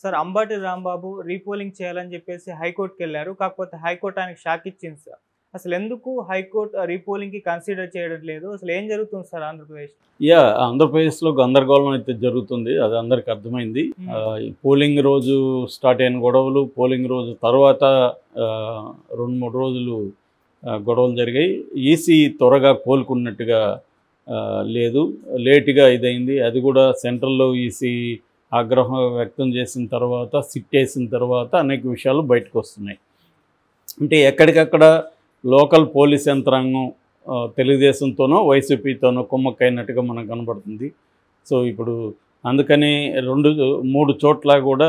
sir Ambati Rambabu repolling చేయాలని చెప్పేసి హైకోర్టుకి వెళ్ళారు కాకపోతే హైకోర్టు ఆయనకి షాక్ ఇచ్చింది సార్ అసలు ఎందుకు హైకోర్టు రీపోలింగ్ కి కన్సిడర్ చేయడం లేదు అసలు ఏం జరుగుతుంది సార్ ఆంధ్రప్రదేశ్ యా ఆంధ్రప్రదేశ్లో గందరగోళం అయితే జరుగుతుంది అది అందరికి అర్థమైంది ఆ, ఈ పోలింగ్ రోజు స్టార్ట్ అయిన గొడవలు పోలింగ్ రోజు తర్వాత ఆ, రెండు మూడు రోజులు ఆ, గొడవలు జరిగాయి ఈసీ త్వరగా కోలుకున్నట్టుగా ఆ, లేదు లేటుగా ఇదైంది అది కూడా సెంట్రల్లో ఈసీ ఆగ్రహం వ్యక్తం చేసిన తర్వాత సిట్ వేసిన తర్వాత అనేక విషయాలు బయటకు వస్తున్నాయి అంటే ఎక్కడికక్కడ లోకల్ పోలీస్ యంత్రాంగం ఆ, తెలుగుదేశంతోనో వైసీపీతోనో కుమ్మక్కైనట్టుగా మనకు కనబడుతుంది సో ఇప్పుడు అందుకని రెండు మూడు చోట్ల కూడా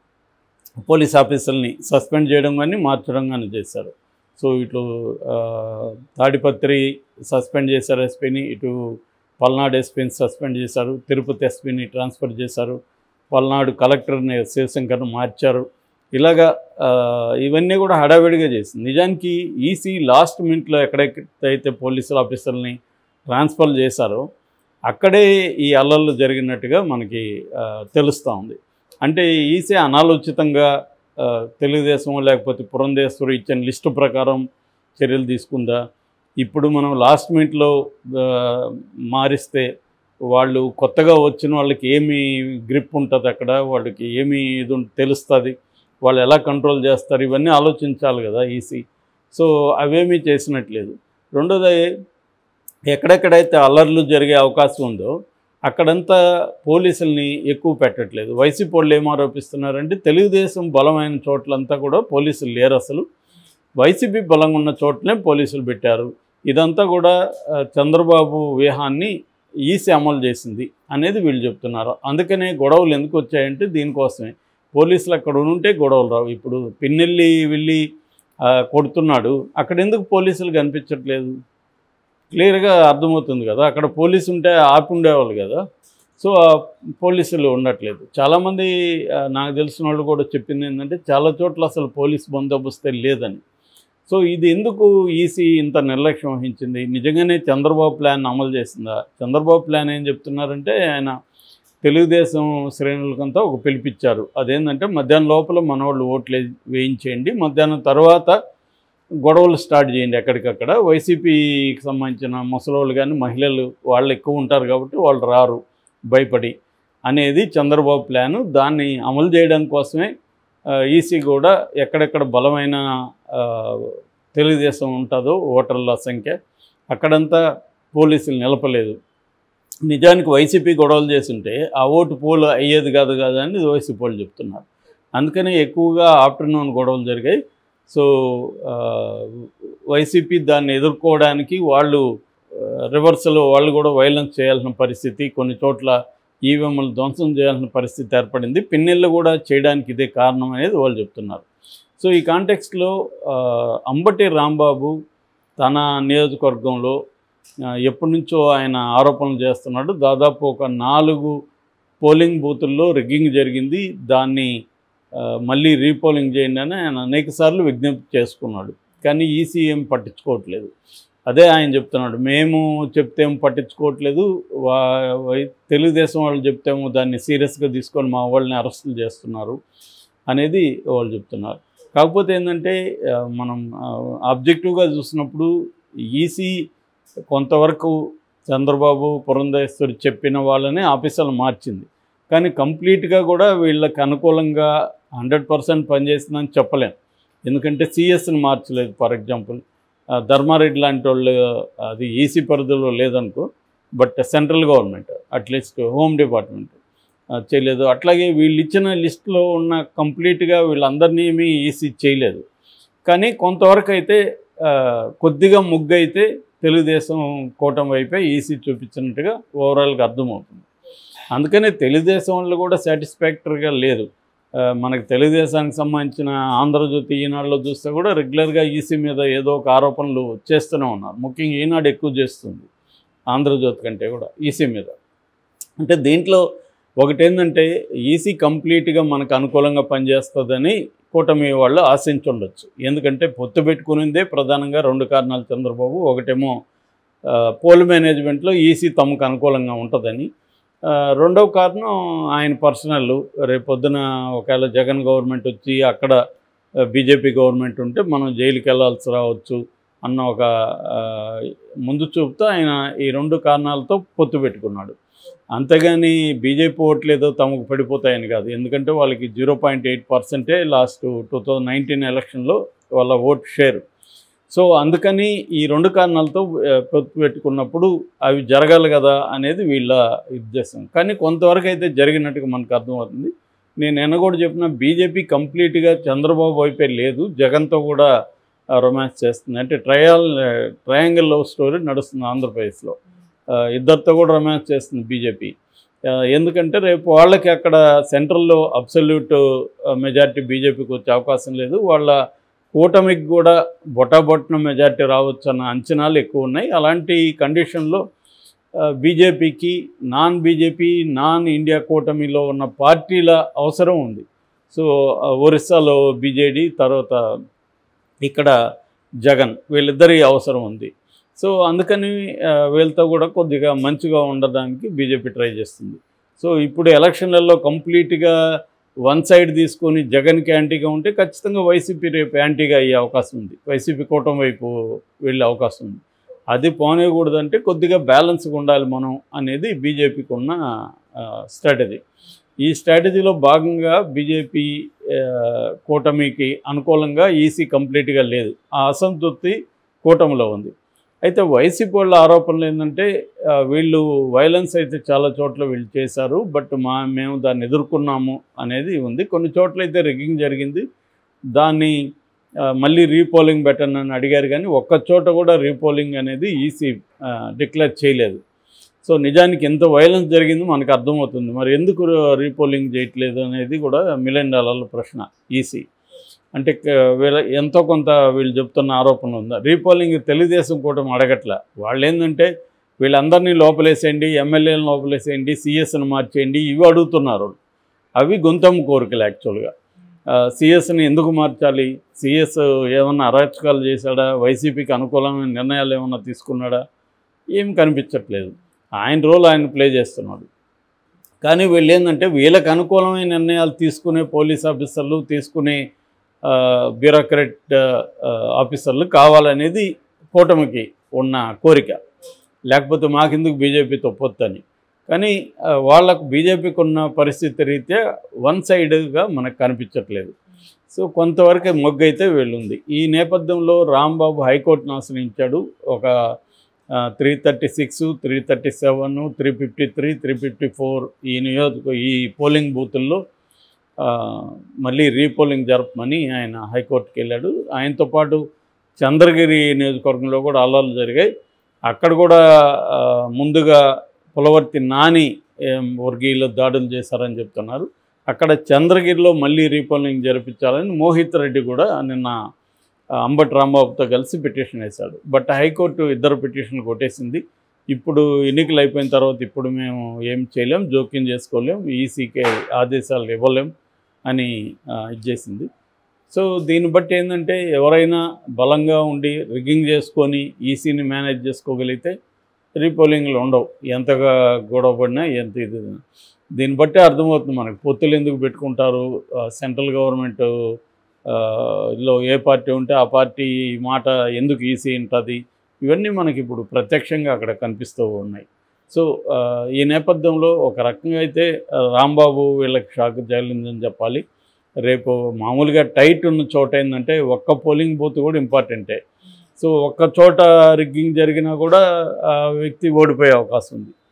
పోలీస్ ఆఫీసర్ని సస్పెండ్ చేయడం కానీ మార్చడం కానీ చేశారు సో ఇటు ఆ, తాడిపత్రి సస్పెండ్ చేశారు ఎస్పీని ఇటు పల్నాడు ఎస్పీని సస్పెండ్ చేశారు తిరుపతి ఎస్పీని ట్రాన్స్ఫర్ చేశారు పల్నాడు కలెక్టర్ని శివశంకర్ను మార్చారు ఇలాగా ఆ, ఇవన్నీ కూడా హడావిడిగా చేసింది నిజానికి ఈసీ లాస్ట్ మినిట్లో ఎక్కడెక్కడైతే పోలీసుల ఆఫీసర్ని ట్రాన్స్ఫర్ చేశారో అక్కడే ఈ అల్లర్లు జరిగినట్టుగా మనకి ఆ, తెలుస్తూ ఉంది అంటే ఈసీ అనాలోచితంగా ఆ, తెలుగుదేశం లేకపోతే పురంధేశ్వరి ఇచ్చిన లిస్టు ప్రకారం చర్యలు తీసుకుందా ఇప్పుడు మనం లాస్ట్ మినిట్లో ఆ, మారిస్తే వాళ్ళు కొత్తగా వచ్చిన వాళ్ళకి ఏమి గ్రిప్ ఉంటుంది అక్కడ వాళ్ళకి ఏమి ఇది ఉం- తెలుస్తుంది వాళ్ళు ఎలా కంట్రోల్ చేస్తారు ఇవన్నీ ఆలోచించాలి కదా ఈసీ సో అవేమీ చేసినట్లేదు రెండోది ఎక్కడెక్కడైతే అల్లర్లు జరిగే అవకాశం ఉందో అక్కడంతా పోలీసుల్ని ఎక్కువ పెట్టట్లేదు వైసీపీ వాళ్ళు ఏం ఆరోపిస్తున్నారంటే తెలుగుదేశం బలమైన చోట్లంతా కూడా పోలీసులు లేరు అసలు వైసీపీ బలంగా ఉన్న చోట్లనే పోలీసులు పెట్టారు ఇదంతా కూడా ఆ, చంద్రబాబు వ్యూహాన్ని ఈసీ అమలు చేసింది అనేది వీళ్ళు చెప్తున్నారు అందుకనే గొడవలు ఎందుకు వచ్చాయంటే దీనికోసమే పోలీసులు అక్కడ ఉంటే గొడవలు రావు ఇప్పుడు పిన్నెల్లి వెళ్ళి ఆ, కొడుతున్నాడు అక్కడ ఎందుకు పోలీసులు కనిపించట్లేదు క్లియర్గా అర్థమవుతుంది కదా అక్కడ పోలీసు ఉంటే ఆపి ఉండేవాళ్ళు కదా సో ఆ పోలీసులు ఉండట్లేదు చాలామంది ఆ, నాకు తెలిసిన వాళ్ళు కూడా చెప్పింది ఏంటంటే చాలా చోట్ల అసలు పోలీస్ బందోబస్తే లేదని సో ఇది ఎందుకు ఈసీ ఇంత నిర్లక్ష్యం వహించింది నిజంగానే చంద్రబాబు ప్లాన్ అమలు చేసిందా చంద్రబాబు ప్లాన్ ఏం చెప్తున్నారంటే ఆయన తెలుగుదేశం శ్రేణులకంతా ఒక పిలిపించారు అదేంటంటే మధ్యాహ్నం లోపల మనవాళ్ళు ఓట్లు వే- వేయించేయండి మధ్యాహ్నం తర్వాత గొడవలు స్టార్ట్ చేయండి ఎక్కడికక్కడ వైసీపీకి సంబంధించిన ముసలోళ్ళు కానీ మహిళలు వాళ్ళు ఎక్కువ ఉంటారు కాబట్టి వాళ్ళు రారు భయపడి అనేది చంద్రబాబు ప్లాను దాన్ని అమలు చేయడం కోసమే ఈసీ కూడా ఎక్కడెక్కడ బలమైన ఆ, తెలుగుదేశం ఉంటుందో ఓటర్ల సంఖ్య అక్కడంతా పోలీసులు నిలపలేదు నిజానికి వైసీపీ గొడవలు చేస్తుంటే ఆ ఓటు పోలు అయ్యేది కాదు కాదు అని వైసీపీ వాళ్ళు చెప్తున్నారు అందుకనే ఎక్కువగా ఆఫ్టర్నూన్ గొడవలు జరిగాయి సో ఆ, వైసీపీ దాన్ని ఎదుర్కోవడానికి వాళ్ళు రివర్స్లో వాళ్ళు కూడా వైలెన్స్ చేయాల్సిన పరిస్థితి కొన్ని చోట్ల ఈవీఎంలు ధ్వంసం చేయాల్సిన పరిస్థితి ఏర్పడింది పిన్నెళ్ళు కూడా చేయడానికి ఇదే కారణం అనేది వాళ్ళు చెప్తున్నారు సో ఈ కాంటెక్స్ట్లో అంబటి రాంబాబు తన నియోజకవర్గంలో ఆ, ఎప్పటి నుంచో ఆయన ఆరోపణలు చేస్తున్నాడు దాదాపు ఒక నాలుగు పోలింగ్ బూతుల్లో రిగ్గింగ్ జరిగింది దాన్ని ఆ, మళ్ళీ రీపోలింగ్ చేయండి అని ఆయన అనేకసార్లు విజ్ఞప్తి చేసుకున్నాడు కానీ ఈసీ ఏం పట్టించుకోవట్లేదు అదే ఆయన చెప్తున్నాడు మేము చెప్తేమో పట్టించుకోవట్లేదు వా వై- తెలుగుదేశం వాళ్ళు చెప్తేమో దాన్ని సీరియస్గా తీసుకొని మా వాళ్ళని అరెస్టులు చేస్తున్నారు అనేది వాళ్ళు చెప్తున్నారు కాకపోతే ఏంటంటే ఆ, మనం ఆబ్జెక్టివ్గా చూసినప్పుడు ఈసీ కొంతవరకు చంద్రబాబు పురంధేశ్వరి చెప్పిన వాళ్ళని ఆఫీసర్లు మార్చింది కానీ కంప్లీట్గా కూడా వీళ్ళకి అనుకూలంగా హండ్రెడ్ పర్సెంట్ పనిచేసిందని చెప్పలేం ఎందుకంటే సిఎస్ని మార్చలేదు ఫర్ ఎగ్జాంపుల్ ధర్మారెడ్డి లాంటి వాళ్ళు అది ఈసీ పరిధిలో లేదనుకో but central government at least home department చేయలేదు అట్లాగే వీళ్ళు ఇచ్చిన లిస్టులో ఉన్న కంప్లీట్గా వీళ్ళందరినీ ఏమీ ఈసీ చేయలేదు కానీ కొంతవరకు అయితే ఆ, కొద్దిగా ముగ్గు అయితే తెలుగుదేశం కూటమి వైపే ఈసీ చూపించినట్టుగా ఓవరాల్గా అర్థమవుతుంది అందుకనే తెలుగుదేశం వాళ్ళు కూడా సాటిస్ఫాక్టరీగా లేదు ఆ, మనకి తెలుగుదేశానికి సంబంధించిన ఆంధ్రజ్యోతి ఈనాడులో చూస్తే కూడా రెగ్యులర్గా ఈసీ మీద ఏదో ఒక ఆరోపణలు చేస్తూనే ఉన్నారు ముఖ్యంగా ఈనాడు ఎక్కువ చేస్తుంది ఆంధ్రజ్యోతి కంటే కూడా ఈసీ మీద అంటే దీంట్లో ఒకటేంటంటే ఈసీ కంప్లీట్గా మనకు అనుకూలంగా పనిచేస్తుందని కూటమి వాళ్ళు ఆశించుండొచ్చు ఎందుకంటే పొత్తు పెట్టుకునిందే ప్రధానంగా రెండు కారణాలు చంద్రబాబు ఒకటేమో ఆ, పోల్ మేనేజ్మెంట్లో ఈసీ తమకు అనుకూలంగా ఉంటుందని ఆ, రెండవ కారణం ఆయన పర్సనల్ రేపొద్దున ఒకవేళ జగన్ గవర్నమెంట్ వచ్చి అక్కడ బీజేపీ గవర్నమెంట్ ఉంటే మనం జైలుకి వెళ్ళాల్సి రావచ్చు అన్న ఒక ఆ, ముందు చూపుతో ఆయన ఈ రెండు కారణాలతో పొత్తు పెట్టుకున్నాడు అంతేగాని బీజేపీ ఓట్లు ఏదో తమకు పడిపోతాయని కాదు ఎందుకంటే వాళ్ళకి జీరో పాయింట్ ఎయిట్ పర్సెంటే లాస్ట్ టూ థౌజండ్ నైన్టీన్ ఎలక్షన్లో వాళ్ళ ఓట్ షేర్ సో అందుకని ఈ రెండు కారణాలతో ఆ, పొత్తు పెట్టుకున్నప్పుడు అవి జరగాలి కదా అనేది వీళ్ళ ఉద్దేశం కానీ కొంతవరకు అయితే జరిగినట్టుగా మనకు అర్థమవుతుంది నేను నిన్న కూడా చెప్పిన బీజేపీ కంప్లీట్గా చంద్రబాబు వైపే లేదు జగన్తో కూడా రొమాన్స్ చేస్తుంది అంటే ట్రయల్ ట్రయాంగిల్ లవ్ స్టోరీ నడుస్తుంది ఆంధ్రప్రదేశ్లో ఆ, ఇద్దరితో కూడా రొమాన్స్ చేస్తుంది బీజేపీ ఆ, ఎందుకంటే రేపు వాళ్ళకి అక్కడ సెంట్రల్లో అబ్సల్యూట్ మెజారిటీ బీజేపీకి వచ్చే అవకాశం లేదు వాళ్ళ కూటమికి కూడా బొటాబొట్టిన మెజారిటీ రావచ్చు అన్న అంచనాలు ఎక్కువ ఉన్నాయి అలాంటి కండిషన్లో బీజేపీకి నాన్ బీజేపీ నాన్ ఇండియా కూటమిలో ఉన్న పార్టీల అవసరం ఉంది సో ఆ, ఒరిస్సాలో బీజేడీ తర్వాత ఇక్కడ జగన్ వీళ్ళిద్దరి అవసరం ఉంది సో అందుకని ఆ, వీళ్ళతో కూడా కొద్దిగా మంచిగా ఉండడానికి బీజేపీ ట్రై చేస్తుంది సో ఇప్పుడు ఎలక్షన్లలో కంప్లీట్గా వన్ సైడ్ తీసుకొని జగన్కి యాంటీగా ఉంటే ఖచ్చితంగా వైసీపీ రేపు యాంటీగా అయ్యే అవకాశం ఉంది వైసీపీ కూటమి వైపు వెళ్ళే అవకాశం ఉంది అది పోనేకూడదంటే కొద్దిగా బ్యాలెన్స్గా ఉండాలి మనం అనేది బీజేపీకి ఉన్న స్ట్రాటజీ ఈ స్ట్రాటజీలో భాగంగా బీజేపీ కూటమికి అనుకూలంగా ఈసీ కంప్లీట్గా లేదు ఆ అసంతృప్తి కూటమిలో ఉంది అయితే వైసీపీ వాళ్ళ ఆరోపణలు ఏంటంటే ఆ, వీళ్ళు వైలెన్స్ అయితే చాలా చోట్ల వీళ్ళు చేశారు బట్ మా మేము దాన్ని ఎదుర్కొన్నాము అనేది ఉంది కొన్ని చోట్ల అయితే రిగ్గింగ్ జరిగింది దాన్ని ఆ, మళ్ళీ రీపోలింగ్ పెట్టండి అని అడిగారు కానీ ఒక్క చోట కూడా రీపోలింగ్ అనేది ఈసీ డిక్లేర్ చేయలేదు సో నిజానికి ఎంత వైలెన్స్ జరిగిందో మనకు అర్థమవుతుంది మరి ఎందుకు రీపోలింగ్ చేయట్లేదు అనేది కూడా మిలియన్ డాలర్ల ప్రశ్న ఈసీ అంటే క- వీళ్ళ ఎంతో కొంత వీళ్ళు చెప్తున్న ఆరోపణ ఉందా రీపోలింగ్ తెలుగుదేశం కూటమి అడగట్ల వాళ్ళు ఏంటంటే వీళ్ళందరినీ లోపలేసేయండి ఎమ్మెల్యేలను లోపలేసేయండి సిఎస్ని మార్చేయండి ఇవి అడుగుతున్నారు అవి గొంతమ్మ కోరికలు యాక్చువల్గా సిఎస్ని ఎందుకు మార్చాలి సిఎస్ ఏమన్నా అరాచకాలు చేశాడా వైసీపీకి అనుకూలమైన నిర్ణయాలు ఏమన్నా తీసుకున్నాడా ఏం కనిపించట్లేదు ఆయన రోల్ ఆయన ప్లే చేస్తున్నాడు కానీ వీళ్ళు ఏంటంటే వీళ్ళకి అనుకూలమైన నిర్ణయాలు తీసుకునే పోలీస్ ఆఫీసర్లు తీసుకునే బ్యూరోక్రాట్ ఆఫీసర్లు కావాలనేది కూటమికి ఉన్న కోరిక లేకపోతే మాకెందుకు బీజేపీతో పొత్తని కానీ ఆ, వాళ్ళకు బీజేపీకి ఉన్న పరిస్థితి రీత్యా వన్ సైడ్గా మనకు కనిపించట్లేదు సో కొంతవరకు మొగ్గు అయితే వెళ్ళుంది ఈ నేపథ్యంలో రాంబాబు హైకోర్టును ఆశ్రయించాడు ఒక three thirty six three thirty seven three fifty three three fifty four ఈ నియోజక ఈ పోలింగ్ బూతుల్లో ఆ, మళ్ళీ రీపోలింగ్ జరపమని ఆయన హైకోర్టుకి వెళ్ళాడు ఆయనతో పాటు చంద్రగిరి నియోజకవర్గంలో కూడా అల్లర్లు జరిగాయి అక్కడ కూడా ఆ, ముందుగా పులవర్తి నాని ఏం, వర్గీయులు దాడులు చేశారని చెప్తున్నారు అక్కడ చంద్రగిరిలో మళ్ళీ రీపోలింగ్ జరిపించాలని మోహిత్ రెడ్డి కూడా నిన్న ఆ, అంబటి రాంబాబుతో కలిసి పిటిషన్ వేశాడు బట్ హైకోర్టు ఇద్దరు పిటిషన్ కొట్టేసింది ఇప్పుడు ఎన్నికలు అయిపోయిన తర్వాత ఇప్పుడు మేము ఏం చేయలేం జోక్యం చేసుకోలేం ఈసీకే ఆదేశాలు ఇవ్వలేం అని ఆ, ఇచ్చేసింది సో దీన్ని బట్టి ఏంటంటే ఎవరైనా బలంగా ఉండి రిగ్గింగ్ చేసుకొని ఈసీని మేనేజ్ చేసుకోగలిగితే రీపోలింగ్లు ఉండవు ఎంతగా గొడవ పడినా ఎంత ఇది దీన్ని బట్టి అర్థమవుతుంది మనకు పొత్తులు ఎందుకు పెట్టుకుంటారు ఆ, సెంట్రల్ గవర్నమెంట్ ఆ, లో ఏ పార్టీ ఉంటే ఆ పార్టీ మాట ఎందుకు ఈసీ ఉంటుంది ఇవన్నీ మనకి ఇప్పుడు ప్రత్యక్షంగా అక్కడ కనిపిస్తూ ఉన్నాయి సో ఆ, ఈ నేపథ్యంలో ఒక రకంగా అయితే ఆ, రాంబాబు వీళ్ళకి షాక్ జరిగిందని చెప్పాలి రేపు మామూలుగా టైట్ ఉన్న చోట ఏంటంటే ఒక్క పోలింగ్ బూత్ కూడా ఇంపార్టెంటే సో ఒక్క చోట రిగ్గింగ్ జరిగినా కూడా ఆ వ్యక్తి ఓడిపోయే అవకాశం ఉంది